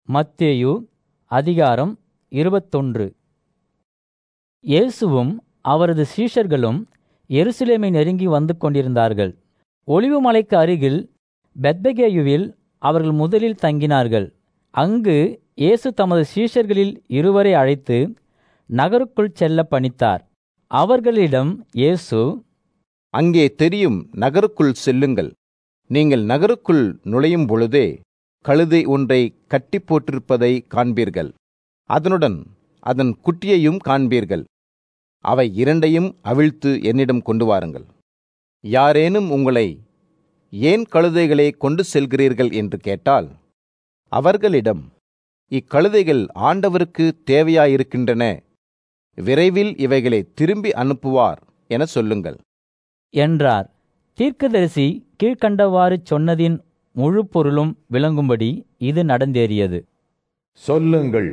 மத்தேயு அதிகாரம் இருபத்தொன்று இயேசுவும் அவரது சீஷர்களும் எருசலேமை நெருங்கி வந்து கொண்டிருந்தார்கள் ஒலிவு மலைக்கு அருகில் பெத்பகேயுவில் அவர்கள் முதலில் தங்கினார்கள் அங்கு இயேசு தமது சீஷர்களில் இருவரை அழைத்து நகருக்குள் செல்ல பணித்தார் அவர்களிடம் இயேசு அங்கே தெரியும் நகருக்குள் செல்லுங்கள் நீங்கள் நகருக்குள் நுழையும் பொழுதே கழுதை ஒன்றை கட்டி போட்டிருப்பதை காண்பீர்கள் அதனுடன் அதன் குட்டியையும் காண்பீர்கள் அவை இரண்டையும் அவிழ்த்து என்னிடம் கொண்டு வாருங்கள் யாரேனும் உங்களை ஏன் கழுதைகளை கொண்டு செல்கிறீர்கள் என்று கேட்டால் அவர்களிடம் இக்கழுதைகள் ஆண்டவருக்கு தேவையாயிருக்கின்றன விரைவில் இவைகளை திரும்பி அனுப்புவார் என சொல்லுங்கள் என்றார் தீர்க்கதரிசி கீழ்க்கண்டவாறு சொன்னதின் முழு பொருளும் விளங்கும்படி இது நடந்தேறியது சொல்லுங்கள்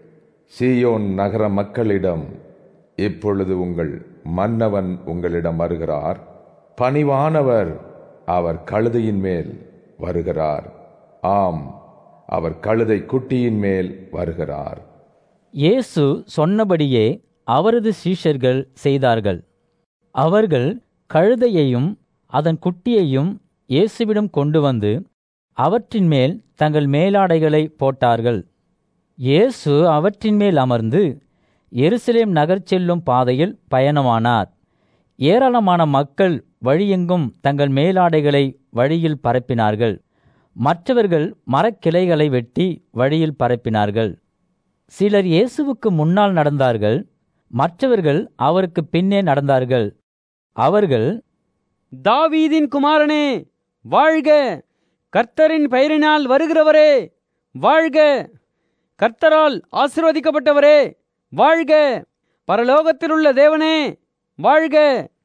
சீயோன் நகர மக்களிடம் இப்பொழுது உங்கள் மன்னவன் உங்களிடம் வருகிறார் பணிவானவர் அவர் கழுதையின் மேல் வருகிறார் ஆம் அவர் கழுதை குட்டியின் மேல் வருகிறார் இயேசு சொன்னபடியே அவரது சீஷர்கள் செய்தார்கள் அவர்கள் கழுதையையும் அதன் குட்டியையும் இயேசுவிடம் கொண்டு வந்து அவற்றின் மேல் தங்கள் மேலாடைகளை போட்டார்கள் இயேசு அவற்றின் மேல் அமர்ந்து எருசலேம் நகர் செல்லும் பாதையில் பயணமானார் ஏராளமான மக்கள் வழியெங்கும் தங்கள் மேலாடைகளை வழியில் பரப்பினார்கள் மற்றவர்கள் மரக்கிளைகளை வெட்டி வழியில் பரப்பினார்கள் சிலர் இயேசுவுக்கு முன்னால் நடந்தார்கள் மற்றவர்கள் அவருக்கு பின்னே நடந்தார்கள் அவர்கள் தாவீதின் குமாரனே வாழ்க கர்த்தரின் பெயரினால் வருகிறவரே வாழ்க கர்த்தரால் ஆசிர்வதிக்கப்பட்டவரே வாழ்க பரலோகத்திலுள்ள தேவனே வாழ்க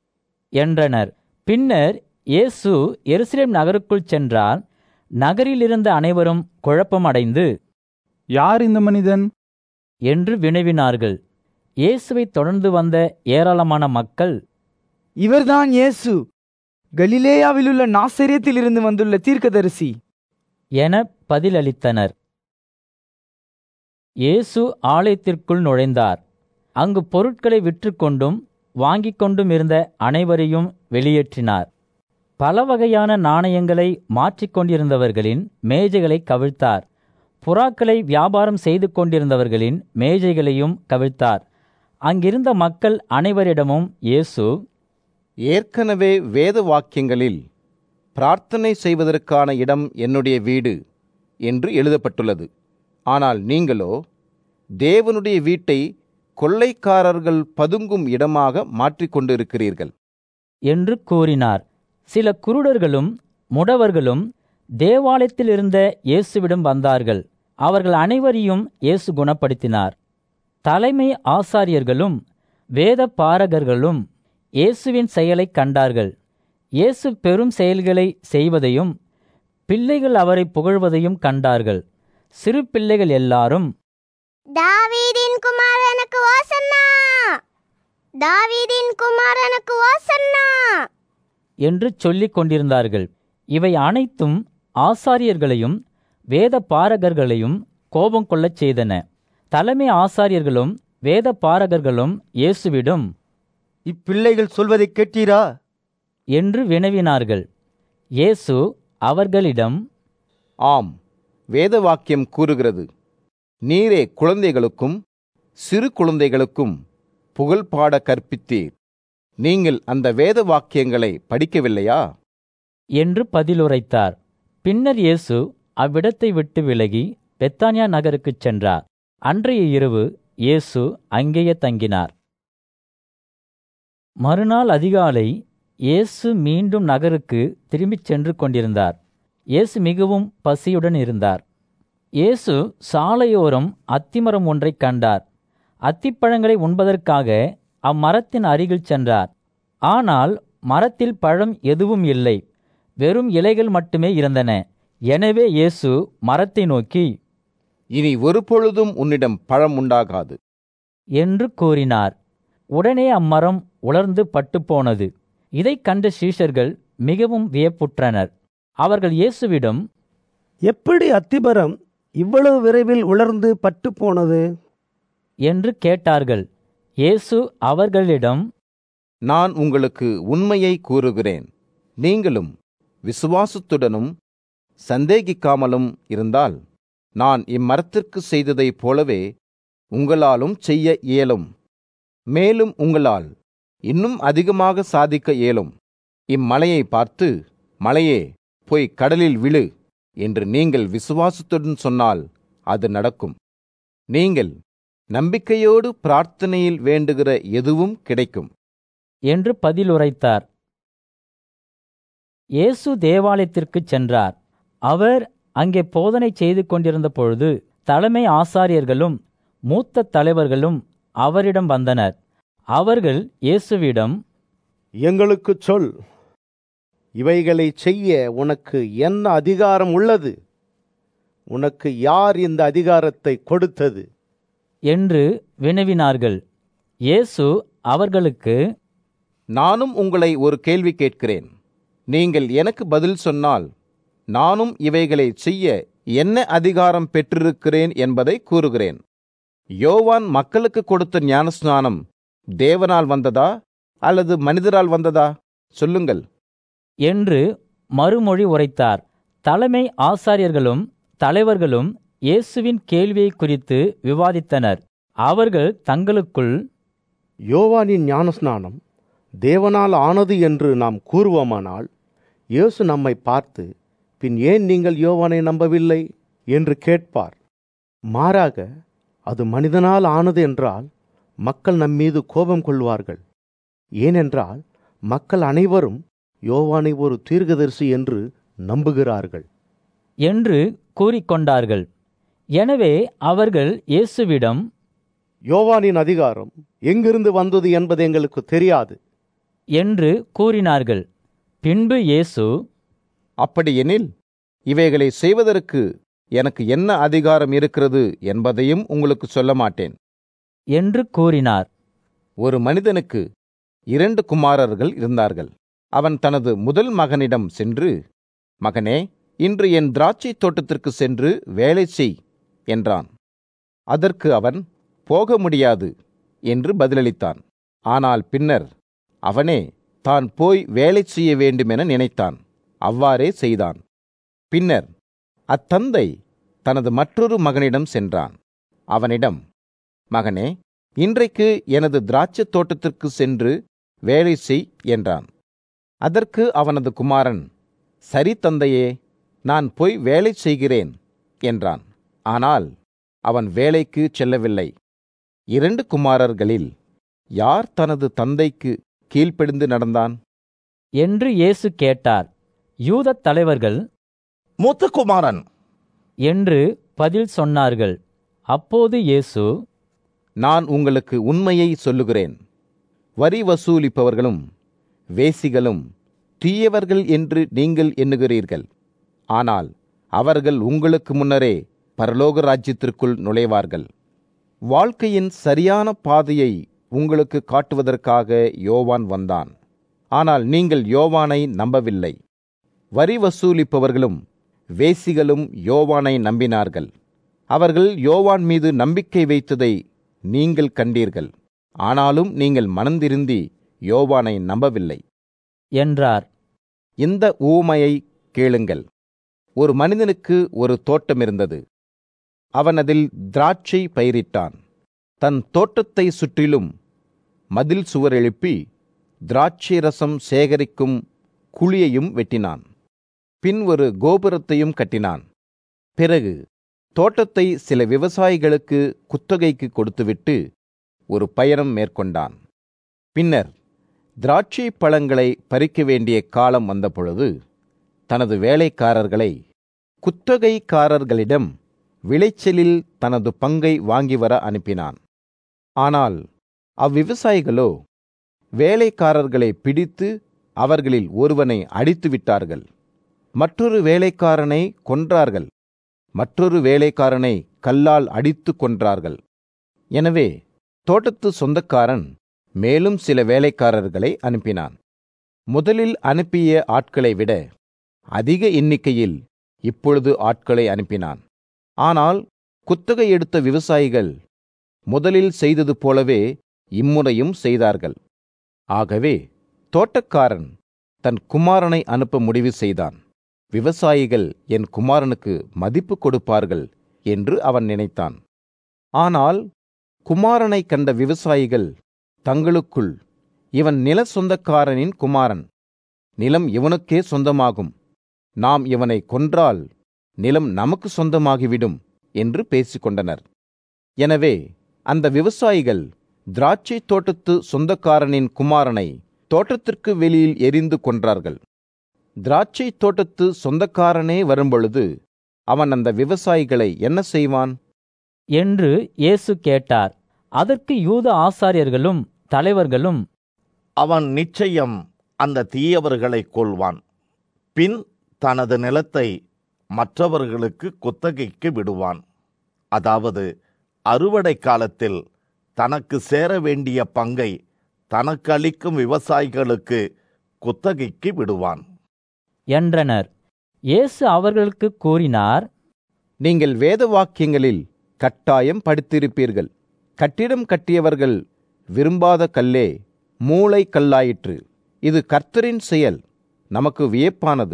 என்றனர் பின்னர் இயேசு எருசலேம் நகருக்குள் சென்றார் நகரில் இருந்த அனைவரும் குழப்பமடைந்து யார் இந்த மனிதன் என்று வினவினார்கள் இயேசுவை தொடர்ந்து வந்த ஏராளமான மக்கள் இவர்தான் இயேசு கலிலேயாவிலுள்ள நாசரியத்திலிருந்து வந்துள்ள தீர்க்கதரிசி என பதிலளித்தனர் இயேசு ஆலயத்திற்குள் நுழைந்தார் அங்கு பொருட்களை விற்றுக்கொண்டும் வாங்கிக் கொண்டும் இருந்த அனைவரையும் வெளியேற்றினார் பல வகையான நாணயங்களை மாற்றிக் கொண்டிருந்தவர்களின் மேஜைகளை கவிழ்த்தார் புறாக்களை வியாபாரம் செய்து கொண்டிருந்தவர்களின் மேஜைகளையும் கவிழ்த்தார் அங்கிருந்த மக்கள் அனைவரிடமும் இயேசு ஏற்கனவே வேத வாக்கியங்களில் பிரார்த்தனை செய்வதற்கான இடம் என்னுடைய வீடு என்று எழுதப்பட்டுள்ளது ஆனால் நீங்களோ தேவனுடைய வீட்டை கொள்ளைக்காரர்கள் பதுங்கும் இடமாக மாற்றிக்கொண்டிருக்கிறீர்கள் என்று கூறினார் சில குருடர்களும் முடவர்களும் தேவாலயத்தில் இருந்த இயேசுவிடம் வந்தார்கள் அவர்கள் அனைவரையும் இயேசு குணப்படுத்தினார் தலைமை ஆசாரியர்களும் வேத பாரகர்களும் இயேசுவின் செயலைக் கண்டார்கள் இயேசு பெரும் செயல்களை செய்வதையும் பிள்ளைகள் அவரை புகழ்வதையும் கண்டார்கள் சிறு பிள்ளைகள் எல்லாரும் தாவீதின் குமாரனுக்கு ஓசன்னா தாவீதின் குமாரனுக்கு ஓசன்னா என்று சொல்லிக் கொண்டிருந்தார்கள் இவை அனைத்தும் ஆசாரியர்களையும் வேத பாரகர்களையும் கோபம் கொள்ளச் செய்தன தலைமை ஆசாரியர்களும் வேத பாரகர்களும் இயேசுவிடம் இப்பிள்ளைகள் சொல்வதை கேட்டீரா என்று வினவினார்கள் இயேசு அவர்களிடம் ஆம் வேத வாக்கியம் கூறுகிறது நீரே குழந்தைகளுக்கும் சிறு குழந்தைகளுக்கும் புகழ் பாட கற்பித்தீர் நீங்கள் அந்த வேத வாக்கியங்களை படிக்கவில்லையா என்று பதிலுரைத்தார் பின்னர் இயேசு அவ்விடத்தை விட்டு விலகி பெத்தானியா நகருக்குச் சென்றார் அன்றைய இரவு இயேசு அங்கேயே தங்கினார் மறுநாள் அதிகாலை இயேசு மீண்டும் நகருக்கு திரும்பிச் சென்று கொண்டிருந்தார் இயேசு மிகவும் பசியுடன் இருந்தார் இயேசு சாலையோரம் அத்திமரம் ஒன்றைக் கண்டார் அத்திப்பழங்களை உண்பதற்காக அம்மரத்தின் அருகில் சென்றார் ஆனால் மரத்தில் பழம் எதுவும் இல்லை வெறும் இலைகள் மட்டுமே இருந்தன எனவே இயேசு மரத்தை நோக்கி இனி ஒரு பொழுதும் உன்னிடம் பழம் உண்டாகாது என்று கூறினார் உடனே அம்மரம் உலர்ந்து பட்டுப்போனது இதைக் கண்ட சீஷர்கள் மிகவும் வியப்புற்றனர் அவர்கள் இயேசுவிடம் எப்படி அத்திமரம் இவ்வளவு விரைவில் உலர்ந்து பட்டு போனது என்று கேட்டார்கள் இயேசு அவர்களிடம் நான் உங்களுக்கு உண்மையை கூறுகிறேன் நீங்களும் விசுவாசத்துடனும் சந்தேகிக்காமலும் இருந்தால் நான் இம்மரத்திற்கு செய்ததைப் போலவே உங்களாலும் செய்ய இயலும் மேலும் உங்களால் இன்னும் அதிகமாக சாதிக்க இயலும் இம்மலையை பார்த்து மலையே போய் கடலில் விழு என்று நீங்கள் விசுவாசத்துடன் சொன்னால் அது நடக்கும் நீங்கள் நம்பிக்கையோடு பிரார்த்தனையில் வேண்டுகிற எதுவும் கிடைக்கும் என்று பதிலுரைத்தார் இயேசு தேவாலயத்திற்குச் சென்றார் அவர் அங்கே போதனை செய்து கொண்டிருந்த பொழுது தலைமை ஆசாரியர்களும் மூத்த தலைவர்களும் அவரிடம் வந்தனர் அவர்கள் இயேசுவிடம் எங்களுக்குச் சொல் இவைகளை செய்ய உனக்கு என்ன அதிகாரம் உள்ளது உனக்கு யார் இந்த அதிகாரத்தை கொடுத்தது என்று வினவினார்கள் இயேசு அவர்களுக்கு நானும் உங்களை ஒரு கேள்வி கேட்கிறேன் நீங்கள் எனக்கு பதில் சொன்னால் நானும் இவைகளை செய்ய என்ன அதிகாரம் பெற்றிருக்கிறேன் என்பதை கூறுகிறேன் யோவான் மக்களுக்கு கொடுத்த ஞானஸ்நானம் தேவனால் வந்ததா அல்லது மனிதரால் வந்ததா சொல்லுங்கள் என்று மறுமொழி உரைத்தார் தலைமை ஆசாரியர்களும் தலைவர்களும் இயேசுவின் கேள்வியை குறித்து விவாதித்தனர் அவர்கள் தங்களுக்குள் யோவானின் ஞானஸ்நானம் தேவனால் ஆனது என்று நாம் கூறுவோமானால் இயேசு நம்மை பார்த்து பின் ஏன் நீங்கள் யோவானை நம்பவில்லை என்று கேட்பார் மாறாக அது மனிதனால் ஆனது என்றால் மக்கள் நம்மீது கோபம் கொள்வார்கள் ஏனென்றால் மக்கள் அனைவரும் யோவானை ஒரு தீர்க்கதரிசி என்று நம்புகிறார்கள் என்று கூறிக்கொண்டார்கள் எனவே அவர்கள் இயேசுவிடம் யோவானின் அதிகாரம் எங்கிருந்து வந்தது என்பது எங்களுக்கு தெரியாது என்று கூறினார்கள் பின்பு இயேசு அப்படியெனில் இவைகளை செய்வதற்கு எனக்கு என்ன அதிகாரம் இருக்கிறது என்பதையும் உங்களுக்கு சொல்ல மாட்டேன் என்று கூறினார் ஒரு மனிதனுக்கு இரண்டு குமாரர்கள் இருந்தார்கள் அவன் தனது முதல் மகனிடம் சென்று மகனே இன்று என் திராட்சை தோட்டத்திற்கு சென்று வேலை செய் என்றான் அதற்கு அவன் போக முடியாது என்று பதிலளித்தான் ஆனால் பின்னர் அவனே தான் போய் வேலை செய்ய வேண்டுமென நினைத்தான் அவ்வாறே செய்தான் பின்னர் அத்தந்தை தனது மற்றொரு மகனிடம் சென்றான் அவனிடம் மகனே இன்றைக்கு எனது திராட்சைத் தோட்டத்திற்கு சென்று வேலை செய் என்றான் அதற்கு அவனது குமாரன் சரி தந்தையே நான் போய் வேலை செய்கிறேன் என்றான் ஆனால் அவன் வேலைக்கு செல்லவில்லை இரண்டு குமாரர்களில் யார் தனது தந்தைக்கு கீழ்ப்படிந்து நடந்தான் என்று இயேசு கேட்டார் யூதத் தலைவர்கள் மூத்த குமாரன் என்று பதில் சொன்னார்கள் அப்போது இயேசு நான் உங்களுக்கு உண்மையை சொல்லுகிறேன் வரி வசூலிப்பவர்களும் வேசிகளும் தீயவர்கள் என்று நீங்கள் எண்ணுகிறீர்கள் ஆனால் அவர்கள் உங்களுக்கு முன்னரே பரலோக ராஜ்யத்திற்குள் நுழைவார்கள் வாழ்க்கையின் சரியான பாதையை உங்களுக்கு காட்டுவதற்காக யோவான் வந்தான் ஆனால் நீங்கள் யோவானை நம்பவில்லை வரி வசூலிப்பவர்களும் வேசிகளும் யோவானை நம்பினார்கள் அவர்கள் யோவான் மீது நம்பிக்கை வைத்ததை நீங்கள் கண்டீர்கள் ஆனாலும் நீங்கள் மனந்திருந்தி யோவானை நம்பவில்லை என்றார் இந்த ஊமையை கேளுங்கள் ஒரு மனிதனுக்கு ஒரு தோட்டம் இருந்தது அவன் அதில் திராட்சை பயிரிட்டான் தன் தோட்டத்தை சுற்றிலும் மதில் சுவர் எழுப்பி திராட்சை ரசம் சேகரிக்கும் குழியையும் வெட்டினான் பின் ஒரு கோபுரத்தையும் கட்டினான் பிறகு தோட்டத்தை சில விவசாயிகளுக்கு குத்தகைக்கு கொடுத்துவிட்டு ஒரு பயணம் மேற்கொண்டான் பின்னர் திராட்சை பழங்களை பறிக்க வேண்டிய காலம் வந்தபொழுது தனது வேலைக்காரர்களை குத்தகைக்காரர்களிடம் விளைச்சலில் தனது பங்கை வாங்கி வர அனுப்பினான் ஆனால் அவ்விவசாயிகளோ வேலைக்காரர்களை பிடித்து அவர்களில் ஒருவனை அடித்து விட்டார்கள் மற்றொரு வேலைக்காரனை கொன்றார்கள் மற்றொரு வேலைக்காரனை கல்லால் அடித்து கொன்றார்கள் எனவே தோட்டத்து சொந்தக்காரன் மேலும் சில வேலைக்காரர்களை அனுப்பினான் முதலில் அனுப்பிய ஆட்களை விட அதிக எண்ணிக்கையில் இப்பொழுது ஆட்களை அனுப்பினான் ஆனால் குத்தகை எடுத்த விவசாயிகள் முதலில் செய்தது போலவே இம்முறையும் செய்தார்கள் ஆகவே தோட்டக்காரன் தன் குமாரனை அனுப்ப முடிவு செய்தான் விவசாயிகள் என் குமாரனுக்கு மதிப்பு கொடுப்பார்கள் என்று அவன் நினைத்தான் ஆனால் குமாரனை கண்ட விவசாயிகள் தங்களுக்குள் இவன் நில சொந்தக்காரனின் குமாரன் நிலம் இவனுக்கே சொந்தமாகும் நாம் இவனை கொன்றால் நிலம் நமக்கு சொந்தமாகிவிடும் என்று பேசிக்கொண்டனர் எனவே அந்த விவசாயிகள் திராட்சை தோட்டத்து சொந்தக்காரனின் குமாரனை தோட்டத்திற்கு வெளியில் எரிந்து கொன்றார்கள் திராட்சை தோட்டத்து சொந்தக்காரனே வரும்பொழுது அவன் அந்த விவசாயிகளை என்ன செய்வான் என்று இயேசு கேட்டார் அதற்கு யூத ஆசாரியர்களும் தலைவர்களும் அவன் நிச்சயம் அந்த தீயவர்களை கொல்வான் பின் தனது நிலத்தை மற்றவர்களுக்கு குத்தகைக்கு விடுவான் அதாவது அறுவடை காலத்தில் தனக்கு சேர வேண்டிய பங்கை தனக்கு அளிக்கும் விவசாயிகளுக்கு குத்தகைக்கு விடுவான் என்றனர் இயேசு அவர்களுக்கு கூறினார் நீங்கள் வேத வாக்கியங்களில் கட்டாயம் படித்திருப்பீர்கள் கட்டிடம் கட்டியவர்கள் விரும்பாத கல்லே மூளை கல்லாயிற்று இது கர்த்தரின் செயல் நமக்கு வியப்பானது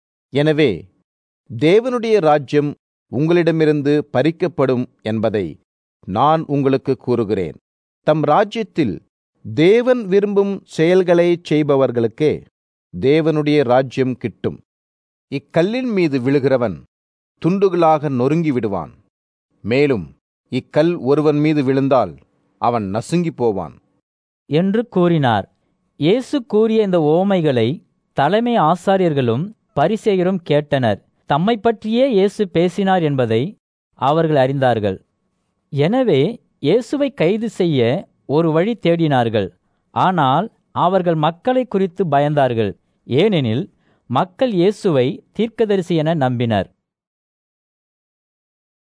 எனவே தேவனுடைய ராஜ்யம் உங்களிடமிருந்து பறிக்கப்படும் என்பதை நான் உங்களுக்கு கூறுகிறேன் தம் ராஜ்யத்தில் தேவன் விரும்பும் செயல்களை செய்பவர்களுக்கே தேவனுடைய ராஜ்யம் கிட்டும் இக்கல்லின் மீது விழுகிறவன் துண்டுகளாக நொறுங்கி விடுவான் மேலும் இக்கல் ஒருவன் மீது விழுந்தால் அவன் நசுங்கி போவான் என்று கூறினார் இயேசு கூறிய இந்த ஓமைகளை தலைமை ஆசாரியர்களும் பரிசேயரும் கேட்டனர் தம்மை பற்றியே இயேசு பேசினார் என்பதை அவர்கள் அறிந்தார்கள் எனவே இயேசுவை கைது செய்ய ஒரு வழி தேடினார்கள் ஆனால் அவர்கள் மக்களை குறித்து பயந்தார்கள் ஏனெனில் மக்கள் இயேசுவை தீர்க்கதரிசி என நம்பினர்